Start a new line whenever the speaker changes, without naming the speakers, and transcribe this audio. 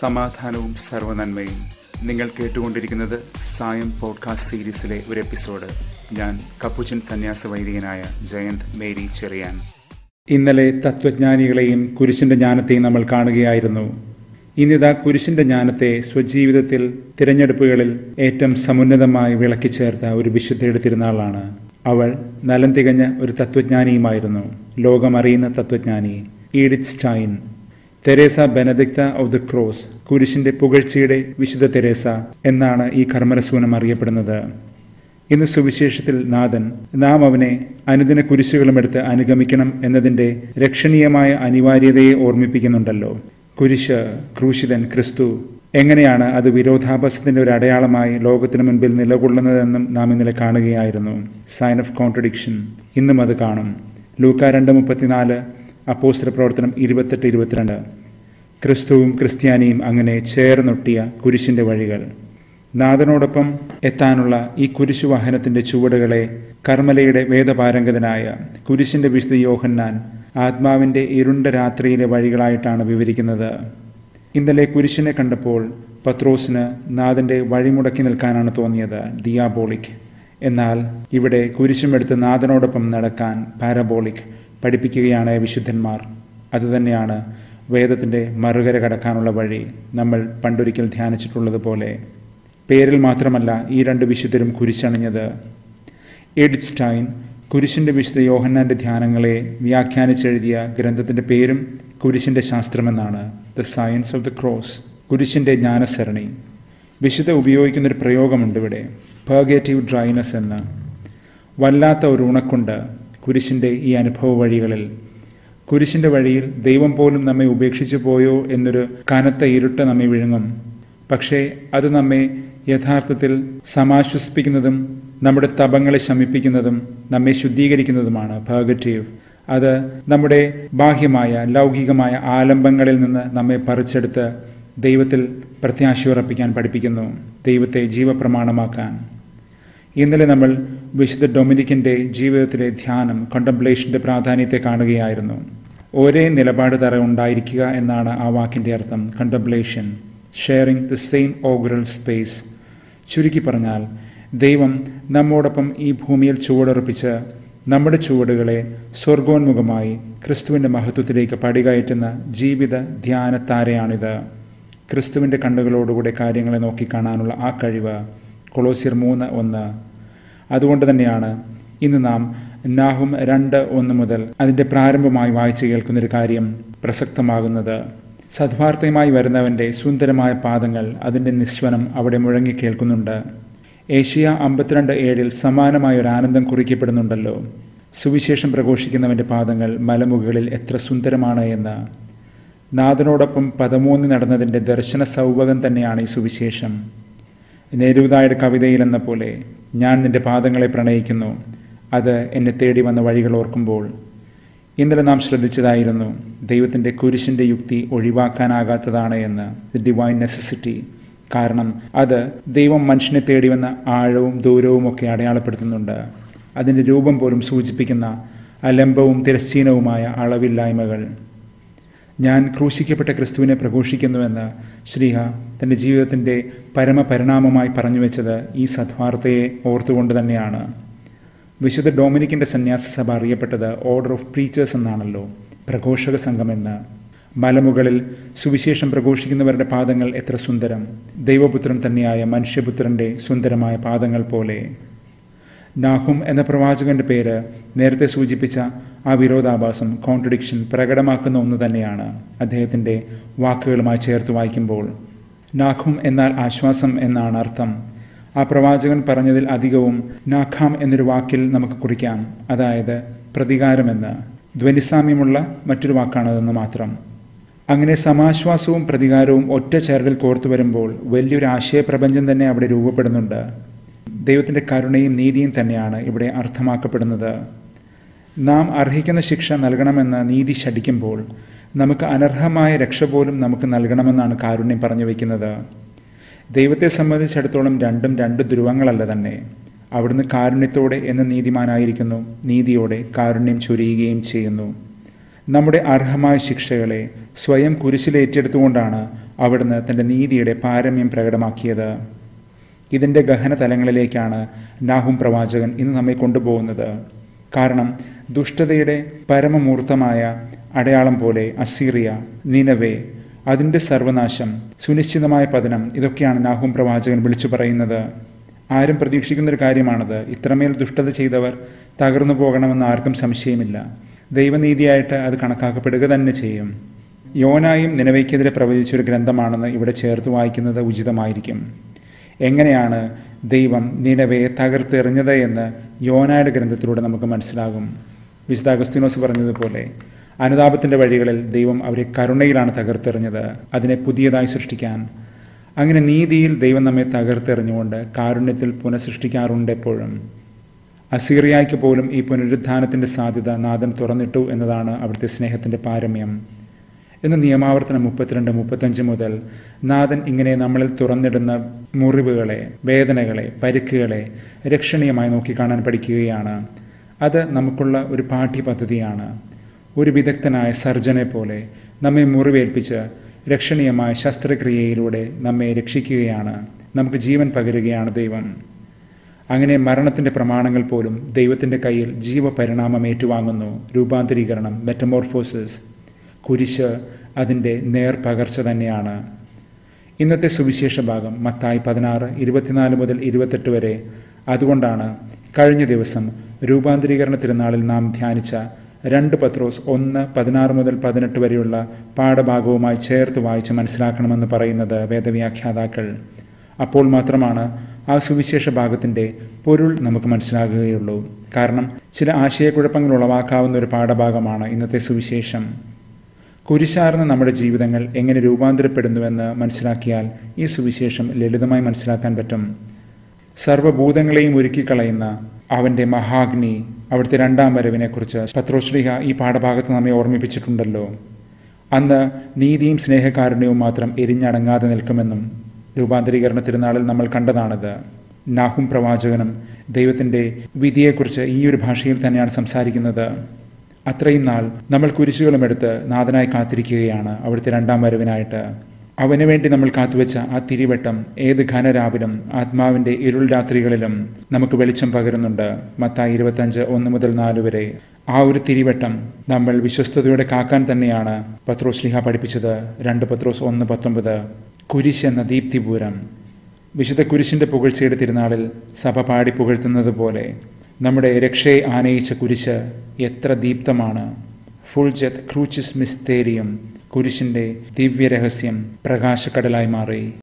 സമാധാനവും സർവനന്മയും നിങ്ങൾ കേട്ടുകൊണ്ടിരിക്കുന്നത് സായം പോഡ്കാസ്റ്റ് സീരീസിലെ ഒരു എപ്പിസോഡ് ഞാൻ കപ്പുച്ചൻ സന്യാസ വൈദികനായ ജയന്ത് മേരി ചെറിയാൻ ഇന്നലെ തത്വജ്ഞാനികളെയും കുരിശിന്റെ ജ്ഞാനത്തെയും നമ്മൾ കാണുകയായിരുന്നു ഇന്നിതാ കുരിശിന്റെ ജ്ഞാനത്തെ സ്വജീവിതത്തിൽ തിരഞ്ഞെടുപ്പുകളിൽ ഏറ്റവും സമുന്നതമായി വിളക്കിച്ചേർത്ത ഒരു വിശുദ്ധയുടെ തിരുനാളാണ് അവൾ നലം തികഞ്ഞ ഒരു തത്വജ്ഞാനിയുമായിരുന്നു ലോകമറിയുന്ന തത്വജ്ഞാനി Edith Stein Teresa Benedicta of the cross കുരിശിന്റെ പുകഴ്ചയുടെ വിശുദ്ധ തെരേസ എന്നാണ് ഈ കർമ്മരസൂനം അറിയപ്പെടുന്നത് ഇന്ന് സുവിശേഷത്തിൽ നാഥൻ നാം അവനെ അനുദിന കുരിശുകളും എടുത്ത് അനുഗമിക്കണം എന്നതിന്റെ രക്ഷണീയമായ അനിവാര്യതയെ ഓർമ്മിപ്പിക്കുന്നുണ്ടല്ലോ കുരിശ് ക്രൂശിതൻ ക്രിസ്തു എങ്ങനെയാണ് അത് വിരോധാഭാസത്തിന്റെ ഒരു അടയാളമായി ലോകത്തിനു മുൻപിൽ നിലകൊള്ളുന്നതെന്നും നാം ഇന്നലെ കാണുകയായിരുന്നു സൈൻ ഓഫ് കോൺട്രഡിക്ഷൻ ഇന്നും അത് കാണും ലൂക്ക രണ്ട് മുപ്പത്തിനാല് അപ്പോസ്റ്റർ പ്രവർത്തനം ഇരുപത്തെട്ട് ഇരുപത്തിരണ്ട് ക്രിസ്തുവും ക്രിസ്ത്യാനിയും അങ്ങനെ ചേർന്നൊട്ടിയ കുരിശിന്റെ വഴികൾ നാഥനോടൊപ്പം എത്താനുള്ള ഈ കുരിശു വാഹനത്തിന്റെ ചുവടുകളെ കർമ്മലയുടെ വേദപാരംഗതനായ കുരിശിന്റെ വിശുദ്ധ യോഹന്നാൻ ആത്മാവിന്റെ ഇരുണ്ട രാത്രിയിലെ വഴികളായിട്ടാണ് വിവരിക്കുന്നത് ഇന്നലെ കുരിശിനെ കണ്ടപ്പോൾ പത്രോസിന് നാഥന്റെ വഴിമുടക്കി നിൽക്കാനാണ് തോന്നിയത് ദിയാബോളിക് എന്നാൽ ഇവിടെ കുരിശുമെടുത്ത് നാഥനോടൊപ്പം നടക്കാൻ പാരബോളിക് പഠിപ്പിക്കുകയാണ് വിശുദ്ധന്മാർ അതുതന്നെയാണ് വേദത്തിൻ്റെ മറുകര കടക്കാനുള്ള വഴി നമ്മൾ പണ്ടൊരിക്കൽ ധ്യാനിച്ചിട്ടുള്ളതുപോലെ പേരിൽ മാത്രമല്ല ഈ രണ്ട് വിശുദ്ധരും കുരിശണിഞ്ഞത് എഡിറ്റ് സ്റ്റൈൻ കുരിശിൻ്റെ വിശുദ്ധ യോഹന്നാൻ്റെ ധ്യാനങ്ങളെ വ്യാഖ്യാനിച്ചെഴുതിയ ഗ്രന്ഥത്തിൻ്റെ പേരും കുരിശിൻ്റെ ശാസ്ത്രമെന്നാണ് the science of the cross കുരിശിൻ്റെ ജ്ഞാനസരണി വിശുദ്ധ ഉപയോഗിക്കുന്നൊരു പ്രയോഗമുണ്ട് ഇവിടെ പേഗേറ്റീവ് ഡ്രൈനസ് എന്ന് വല്ലാത്ത ഒരു ഉണക്കുണ്ട് കുരിശിൻ്റെ ഈ അനുഭവ വഴികളിൽ കുരിശിൻ്റെ വഴിയിൽ ദൈവം പോലും നമ്മെ ഉപേക്ഷിച്ചു പോയോ എന്നൊരു കനത്ത ഇരുട്ട് നമ്മെ വിഴുങ്ങും പക്ഷേ അത് നമ്മെ യഥാർത്ഥത്തിൽ സമാശ്വസിപ്പിക്കുന്നതും നമ്മുടെ തപങ്ങളെ ശമിപ്പിക്കുന്നതും നമ്മെ ശുദ്ധീകരിക്കുന്നതുമാണ് പേഗറ്റീവ് അത് നമ്മുടെ ബാഹ്യമായ ലൗകികമായ ആലംബങ്ങളിൽ നിന്ന് നമ്മെ പറിച്ചെടുത്ത് ദൈവത്തിൽ പ്രത്യാശയുറപ്പിക്കാൻ പഠിപ്പിക്കുന്നു ദൈവത്തെ ജീവപ്രമാണമാക്കാൻ ഇന്നലെ നമ്മൾ വിശുദ്ധ ഡൊമിനിക്കിൻ്റെ ജീവിതത്തിലെ ധ്യാനം കണ്ടംപ്ലേഷൻ്റെ പ്രാധാന്യത്തെ കാണുകയായിരുന്നു ഒരേ നിലപാട് തറ ഉണ്ടായിരിക്കുക എന്നാണ് ആ വാക്കിൻ്റെ അർത്ഥം കണ്ടംപ്ലേഷൻ ഷെയറിംഗ് ദ സെയിം ഓഗ്രൽ സ്പേസ് ചുരുക്കി പറഞ്ഞാൽ ദൈവം നമ്മോടൊപ്പം ഈ ഭൂമിയിൽ ചുവടുറപ്പിച്ച് നമ്മുടെ ചുവടുകളെ സ്വർഗോന്മുഖമായി ക്രിസ്തുവിൻ്റെ മഹത്വത്തിലേക്ക് പടികയറ്റുന്ന ജീവിത ധ്യാന താരയാണിത് ക്രിസ്തുവിൻ്റെ കണ്ണുകളോടുകൂടെ കാര്യങ്ങളെ നോക്കിക്കാണാനുള്ള ആ കഴിവ് കൊളോസിയർ മൂന്ന് ഒന്ന് അതുകൊണ്ട് തന്നെയാണ് ഇന്ന് നാം നാഹും രണ്ട് ഒന്ന് മുതൽ അതിൻ്റെ പ്രാരംഭമായി വായിച്ചു കേൾക്കുന്നൊരു കാര്യം പ്രസക്തമാകുന്നത് സദ്വാർത്തയുമായി വരുന്നവൻ്റെ സുന്ദരമായ പാദങ്ങൾ അതിൻ്റെ നിസ്വനം അവിടെ മുഴങ്ങി കേൾക്കുന്നുണ്ട് ഏഷ്യ അമ്പത്തിരണ്ട് ഏഴിൽ സമാനമായ ഒരു ആനന്ദം കുറിക്കപ്പെടുന്നുണ്ടല്ലോ സുവിശേഷം പ്രഘോഷിക്കുന്നവൻ്റെ പാദങ്ങൾ മലമുകളിൽ എത്ര സുന്ദരമാണ് എന്ന് നാഥനോടൊപ്പം പദമൂന്നി നടന്നതിൻ്റെ ദർശന സൗഭകം തന്നെയാണ് ഈ സുവിശേഷം നേരുതായുടെ കവിതയിലെന്ന പോലെ ഞാൻ നിന്റെ പാദങ്ങളെ പ്രണയിക്കുന്നു അത് എന്നെ തേടി വന്ന വഴികൾ ഓർക്കുമ്പോൾ ഇന്നലെ നാം ശ്രദ്ധിച്ചതായിരുന്നു ദൈവത്തിൻ്റെ കുരിശിൻ്റെ യുക്തി ഒഴിവാക്കാനാകാത്തതാണ് എന്ന് ദി ഡിവൈൻ നെസസിറ്റി കാരണം അത് ദൈവം മനുഷ്യനെ തേടി വന്ന ആഴവും ദൂരവും ഒക്കെ അടയാളപ്പെടുത്തുന്നുണ്ട് അതിൻ്റെ രൂപം പോലും സൂചിപ്പിക്കുന്ന അലംബവും തിരശ്ചീനവുമായ അളവില്ലായ്മകൾ ഞാൻ ക്രൂശിക്കപ്പെട്ട ക്രിസ്തുവിനെ പ്രഘോഷിക്കുന്നുവെന്ന് ശ്രീഹ തൻ്റെ ജീവിതത്തിൻ്റെ പരമപരിണാമമായി പറഞ്ഞു വെച്ചത് ഈ സദ്വാർത്തയെ ഓർത്തുകൊണ്ട് തന്നെയാണ് വിശുദ്ധ ഡൊമിനിക്കിൻ്റെ സന്യാസ സഭ അറിയപ്പെട്ടത് ഓർഡർ ഓഫ് പ്രീച്ചേഴ്സ് എന്നാണല്ലോ പ്രഘോഷക സംഘമെന്ന് മലമുകളിൽ സുവിശേഷം പ്രഘോഷിക്കുന്നവരുടെ പാദങ്ങൾ എത്ര സുന്ദരം ദൈവപുത്രൻ തന്നെയായ മനുഷ്യപുത്രൻ്റെ സുന്ദരമായ പാദങ്ങൾ പോലെ നാഹും എന്ന പ്രവാചകന്റെ പേര് നേരത്തെ സൂചിപ്പിച്ച ആ വിരോധാഭാസം കോൺട്രഡിക്ഷൻ പ്രകടമാക്കുന്ന ഒന്ന് തന്നെയാണ് അദ്ദേഹത്തിൻ്റെ വാക്കുകളുമായി ചേർത്ത് വായിക്കുമ്പോൾ നാഖും എന്നാൽ ആശ്വാസം എന്നാണ് അർത്ഥം ആ പ്രവാചകൻ പറഞ്ഞതിൽ അധികവും നാഖാം എന്നൊരു വാക്കിൽ നമുക്ക് കുറിക്കാം അതായത് പ്രതികാരമെന്ന് ധ്വനിസാമ്യമുള്ള മറ്റൊരു വാക്കാണതെന്ന് മാത്രം അങ്ങനെ സമാശ്വാസവും പ്രതികാരവും ഒറ്റ ചേരലിൽ കോർത്തു വരുമ്പോൾ വലിയൊരു ആശയപ്രപഞ്ചം തന്നെ അവിടെ രൂപപ്പെടുന്നുണ്ട് ദൈവത്തിൻ്റെ കരുണയും നീതിയും തന്നെയാണ് ഇവിടെ അർത്ഥമാക്കപ്പെടുന്നത് നാം അർഹിക്കുന്ന ശിക്ഷ നൽകണമെന്ന് നീതി ശടിക്കുമ്പോൾ നമുക്ക് അനർഹമായ രക്ഷ പോലും നമുക്ക് നൽകണമെന്നാണ് കാരുണ്യം പറഞ്ഞു വയ്ക്കുന്നത് ദൈവത്തെ സംബന്ധിച്ചിടത്തോളം രണ്ടും രണ്ട് ധ്രുവങ്ങളല്ല തന്നെ അവിടുന്ന് കാരുണ്യത്തോടെ എന്ന നീതിമാനായിരിക്കുന്നു നീതിയോടെ കാരുണ്യം ചൊരിയുകയും ചെയ്യുന്നു നമ്മുടെ അർഹമായ ശിക്ഷകളെ സ്വയം കുരിശിലേറ്റെടുത്തുകൊണ്ടാണ് അവിടുന്ന് തൻ്റെ നീതിയുടെ പാരമ്യം പ്രകടമാക്കിയത് ഇതിൻ്റെ ഗഹന തലങ്ങളിലേക്കാണ് നാഹും പ്രവാചകൻ ഇന്ന് നമ്മെ കൊണ്ടുപോകുന്നത് കാരണം ദുഷ്ടതയുടെ പരമമൂർത്തമായ അടയാളം പോലെ അസീറിയ നിനവേ അതിൻ്റെ സർവനാശം സുനിശ്ചിതമായ പതനം ഇതൊക്കെയാണ് നാഹും പ്രവാചകൻ വിളിച്ചു പറയുന്നത് ആരും പ്രതീക്ഷിക്കുന്നൊരു കാര്യമാണത് ഇത്രമേൽ ദുഷ്ടത ചെയ്തവർ തകർന്നു പോകണമെന്ന് ആർക്കും സംശയമില്ല ദൈവനീതിയായിട്ട് അത് കണക്കാക്കപ്പെടുക തന്നെ ചെയ്യും യോനായും നിലവയ്ക്കെതിരെ പ്രവചിച്ചൊരു ഗ്രന്ഥമാണെന്ന് ഇവിടെ ചേർത്ത് വായിക്കുന്നത് ഉചിതമായിരിക്കും എങ്ങനെയാണ് ദൈവം നിലവയെ തകർത്തെറിഞ്ഞത് എന്ന് യോനായുടെ ഗ്രന്ഥത്തിലൂടെ നമുക്ക് മനസ്സിലാകും വിശുദ്ധ അഗസ്തിനോസ് പറഞ്ഞതുപോലെ അനുതാപത്തിൻ്റെ വഴികളിൽ ദൈവം അവരെ കരുണയിലാണ് തകർത്തെറിഞ്ഞത് അതിനെ പുതിയതായി സൃഷ്ടിക്കാൻ അങ്ങനെ നീതിയിൽ ദൈവം നമ്മെ തകർത്തെറിഞ്ഞുകൊണ്ട് കാരുണ്യത്തിൽ പുനഃസൃഷ്ടിക്കാറുണ്ട് എപ്പോഴും അസീറിയായ്ക്ക് പോലും ഈ പുനരുദ്ധാനത്തിൻ്റെ സാധ്യത നാഥൻ തുറന്നിട്ടു എന്നതാണ് അവിടുത്തെ സ്നേഹത്തിൻ്റെ പാരമ്യം എന്ന് നിയമാവർത്തനം മുപ്പത്തിരണ്ട് മുപ്പത്തഞ്ച് മുതൽ നാഥൻ ഇങ്ങനെ നമ്മളിൽ തുറന്നിടുന്ന മുറിവുകളെ വേദനകളെ പരിക്കുകളെ രക്ഷണീയമായി നോക്കിക്കാണാൻ പഠിക്കുകയാണ് അത് നമുക്കുള്ള ഒരു പാഠ്യപദ്ധതിയാണ് ഒരു വിദഗ്ധനായ സർജനെ പോലെ നമ്മെ മുറിവേൽപ്പിച്ച് രക്ഷണീയമായ ശസ്ത്രക്രിയയിലൂടെ നമ്മെ രക്ഷിക്കുകയാണ് നമുക്ക് ജീവൻ പകരുകയാണ് ദൈവം അങ്ങനെ മരണത്തിൻ്റെ പ്രമാണങ്ങൾ പോലും ദൈവത്തിൻ്റെ കയ്യിൽ ജീവപരിണാമം ഏറ്റുവാങ്ങുന്നു രൂപാന്തരീകരണം മെറ്റമോർഫോസിസ് കുരിശ് അതിൻ്റെ നേർപകർച്ച തന്നെയാണ് ഇന്നത്തെ സുവിശേഷ ഭാഗം മത്തായി പതിനാറ് ഇരുപത്തിനാല് മുതൽ ഇരുപത്തെട്ട് വരെ അതുകൊണ്ടാണ് കഴിഞ്ഞ ദിവസം രൂപാന്തരീകരണ തിരുനാളിൽ നാം ധ്യാനിച്ച രണ്ട് പത്രോസ് ഒന്ന് പതിനാറ് മുതൽ പതിനെട്ട് വരെയുള്ള പാഠഭാഗവുമായി ചേർത്ത് വായിച്ച് മനസ്സിലാക്കണമെന്ന് പറയുന്നത് വേദവ്യാഖ്യാതാക്കൾ അപ്പോൾ മാത്രമാണ് ആ സുവിശേഷ ഭാഗത്തിൻ്റെ പൊരുൾ നമുക്ക് മനസ്സിലാകുകയുള്ളൂ കാരണം ചില ആശയക്കുഴപ്പങ്ങൾ ഉളവാക്കാവുന്ന ഒരു പാഠഭാഗമാണ് ഇന്നത്തെ സുവിശേഷം കുരിശാർന്ന നമ്മുടെ ജീവിതങ്ങൾ എങ്ങനെ രൂപാന്തരപ്പെടുന്നുവെന്ന് മനസ്സിലാക്കിയാൽ ഈ സുവിശേഷം ലളിതമായി മനസ്സിലാക്കാൻ പറ്റും സർവ്വഭൂതങ്ങളെയും ഒരുക്കിക്കളയുന്ന അവൻ്റെ മഹാഗ്നി അവിടുത്തെ രണ്ടാം വരവിനെക്കുറിച്ച് പത്രോശ്രീഹ ഈ പാഠഭാഗത്ത് നമ്മെ ഓർമ്മിപ്പിച്ചിട്ടുണ്ടല്ലോ അന്ന് നീതിയും സ്നേഹകാരുണ്യവും മാത്രം എരിഞ്ഞടങ്ങാതെ നിൽക്കുമെന്നും രൂപാന്തരീകരണ തിരുനാളിൽ നമ്മൾ കണ്ടതാണിത് നാഹും പ്രവാചകനും ദൈവത്തിൻ്റെ വിധിയെക്കുറിച്ച് ഈ ഒരു ഭാഷയിൽ തന്നെയാണ് സംസാരിക്കുന്നത് അത്രയും നാൾ നമ്മൾ കുരിശുകളും എടുത്ത് നാഥനായി കാത്തിരിക്കുകയാണ് അവിടുത്തെ രണ്ടാം വരവിനായിട്ട് അവന് വേണ്ടി നമ്മൾ കാത്തുവെച്ച ആ തിരിവട്ടം ഏത് ഘനരാവിലും ആത്മാവിൻ്റെ ഇരുൾ രാത്രികളിലും നമുക്ക് വെളിച്ചം പകരുന്നുണ്ട് മത്തായി ഇരുപത്തഞ്ച് ഒന്ന് മുതൽ നാല് വരെ ആ ഒരു തിരിവട്ടം നമ്മൾ വിശ്വസ്തയോടെ കാക്കാൻ തന്നെയാണ് പത്രോസ് ലിഹ പഠിപ്പിച്ചത് രണ്ട് പത്രോസ് ഒന്ന് പത്തൊമ്പത് കുരിശ് എന്ന ദീപ്തിപൂരം വിശുദ്ധ കുരിശിൻ്റെ പുകഴ്ചയുടെ തിരുനാളിൽ സഭ പാടി പുകഴ്ത്തുന്നത് പോലെ നമ്മുടെ രക്ഷയെ ആനയിച്ച കുരിശ് എത്ര ദീപ്തമാണ് ഫുൾ ജെത്ത് ക്രൂച്ചിസ് മിസ്തേരിയം കുരിശിൻ്റെ ദിവ്യരഹസ്യം പ്രകാശക്കടലായി മാറി